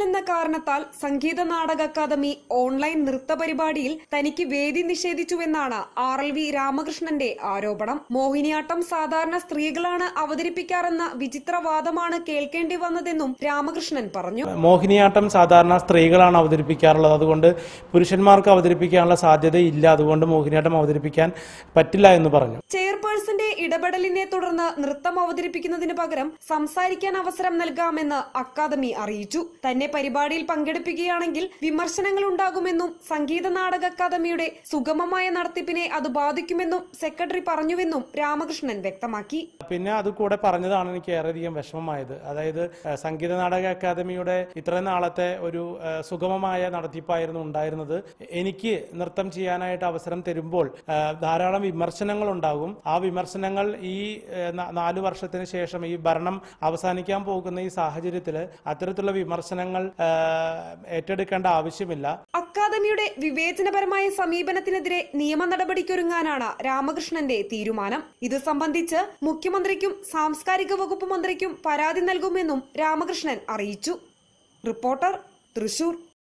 എന്ന കാരണത്താൽ സംഗീത നാടക അക്കാദമി ഓൺലൈൻ നൃത്ത പരിപാടിയിൽ തനിക്ക് വേദി നിഷേധിച്ചുവെന്നാണ് ആർ എൽ വി രാമകൃഷ്ണന്റെ ആരോപണം മോഹിനിയാട്ടം സാധാരണ സ്ത്രീകളാണ് അവതരിപ്പിക്കാറെന്ന വിചിത്രവാദമാണ് കേൾക്കേണ്ടി വന്നതെന്നും രാമകൃഷ്ണൻ പറഞ്ഞു മോഹിനിയാട്ടം സാധാരണ സ്ത്രീകളാണ് അവതരിപ്പിക്കാറുള്ളത് അതുകൊണ്ട് പുരുഷന്മാർക്ക് അവതരിപ്പിക്കാനുള്ള സാധ്യതയില്ല അതുകൊണ്ട് മോഹിനിയാട്ടം അവതരിപ്പിക്കാൻ പറ്റില്ല എന്ന് പറഞ്ഞു ചെയർപേഴ്സന്റെ ഇടപെടലിനെ തുടർന്ന് നൃത്തം അവതരിപ്പിക്കുന്നതിന് പകരം സംസാരിക്കാൻ അവസരം നൽകാമെന്ന് അക്കാദമി അറിയിച്ചു തന്നെ പരിപാടിയിൽ പങ്കെടുപ്പിക്കുകയാണെങ്കിൽ വിമർശനങ്ങൾ ഉണ്ടാകുമെന്നും സംഗീത നാടക അക്കാദമിയുടെ സുഗമമായ നടത്തിപ്പിനെ അത് ബാധിക്കുമെന്നും സെക്രട്ടറി പറഞ്ഞുവെന്നും രാമകൃഷ്ണൻ വ്യക്തമാക്കി പിന്നെ അത് കൂടെ പറഞ്ഞതാണ് എനിക്ക് ഏറെയധികം വിഷമമായത് അതായത് ഏഹ്, സംഗീത നാടക അക്കാദമിയുടെ ഇത്രയും നാളത്തെ ഒരു ഏഹ്, സുഗമമായ നടത്തിപ്പായിരുന്നു ഉണ്ടായിരുന്നത് എനിക്ക് നൃത്തം ചെയ്യാനായിട്ട് അവസരം തരുമ്പോൾ ഏഹ്, ധാരാളം വിമർശനങ്ങൾ ഉണ്ടാകും ആ വിമർശനങ്ങൾ ഈ ഏഹ്, ന- നാലു വർഷത്തിന് ശേഷം ഈ ഭരണം അവസാനിക്കാൻ പോകുന്ന ഈ സാഹചര്യത്തിൽ അത്തരത്തിലുള്ള വിമർശനങ്ങൾ ഏഹ്, ഏറ്റെടുക്കേണ്ട ആവശ്യമില്ല അക്കാദമിയുടെ വിവേചനപരമായ സമീപനത്തിനെതിരെ നിയമ നടപടിക്കൊരുങ്ങാനാണ് രാമകൃഷ്ണന്റെ തീരുമാനം ഇത് സംബന്ധിച്ച് മുഖ്യമന്ത്രിക്കും സാംസ്കാരിക വകുപ്പ് മന്ത്രിക്കും പരാതി നൽകുമെന്നും രാമകൃഷ്ണൻ അറിയിച്ചു റിപ്പോർട്ടർ തൃശൂർ